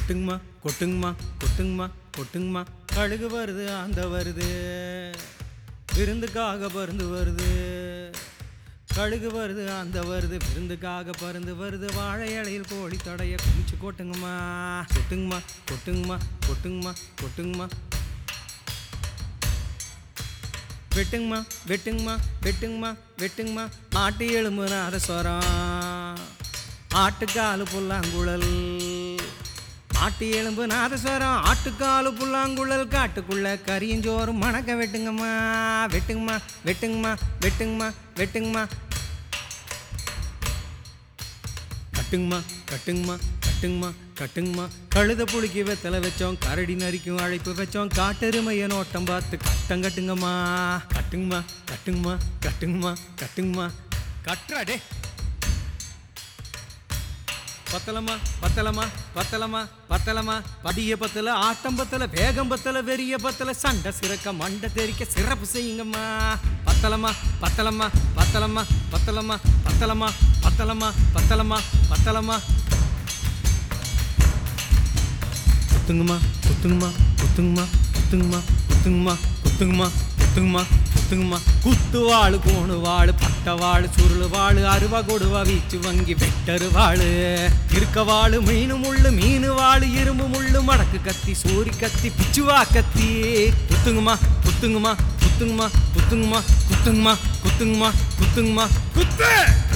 கொட்டுங்கம்மா கொட்டுங்கம்மா கொட்டுங்கம்மா கொட்டுங்கம்மா கழுகு வருது அந்த வருது விருந்துக்காக பருந்து வருது கழுகு வருது அந்த வருது விருந்துக்காக பருந்து வருது வாழை இலையில் கோழி தடைய குமிச்சு கொட்டுங்கம்மா கொட்டுங்கம்மா கொட்டுங்கம்மா கொட்டுங்கம்மா கொட்டுங்கம்மா வெட்டுங்கம்மா வெட்டுங்கம்மா வெட்டுங்கம்மா வெட்டுங்கம்மா ஆட்டு எலும்பு நாதஸ்வரம் ஆட்டுக்காலு புல்லாங்குழல் ஆட்டு எலும்பு நாதஸ்வரம் ஆட்டுக்காலு புல்லாங்குழல் காட்டுக்குள்ள கரியஞ்சோறும் மணக்க வெட்டுங்கம்மா வெட்டுங்கம்மா வெட்டுங்கம்மா வெட்டுங்கம்மா வெட்டுங்கம்மா கட்டுங்கம்மா கட்டுங்கம்மா கட்டுங்கம்மா கட்டுங்கம்மா கழுத புளிக்கு வெத்தலை வச்சோம் கரடி நரிக்கும் அழைப்பு வச்சோம் காட்டெருமைய நோட்டம் பார்த்து கட்டம் கட்டுங்கம்மா கட்டுங்கம்மா கட்டுங்கம்மா கட்டுங்கம்மா கட்டுங்கம்மா கட்டுறா டே பத்தலமா பத்தலமா பத்தலமா பத்தலமா படிய பத்தல ஆட்டம் பத்தல வேகம் பத்தல வெறிய பத்தல சண்டை சிறக்க மண்டை தெரிக்க சிறப்பு செய்யுங்கம்மா பத்தலமா பத்தலமா பத்தலமா பத்தலமா பத்தலமா பத்தலமா பத்தலமா பத்தலமா குத்துங்கம்மா குத்துங்கம்மா குத்துங்கம்மா குத்துங்கம்மா குத்துங்கம்மா குத்துங்கம்மா குத்துங்கம்மா குத்துங்கம்மா குத்து வாழு கோணு வாழு பட்ட வாழு சுருளு வாழு அருவா கொடுவா வீச்சு வங்கி வெட்டரு வாழு இருக்க வாழு மீனு முள்ளு மீனு வாழு இரும்பு முள்ளு மடக்கு கத்தி சூரி கத்தி பிச்சுவா கத்தி குத்துங்கம்மா குத்துங்கம்மா குத்துங்கம்மா குத்துங்கம்மா குத்துங்கம்மா குத்துங்கம்மா குத்துங்கம்மா குத்து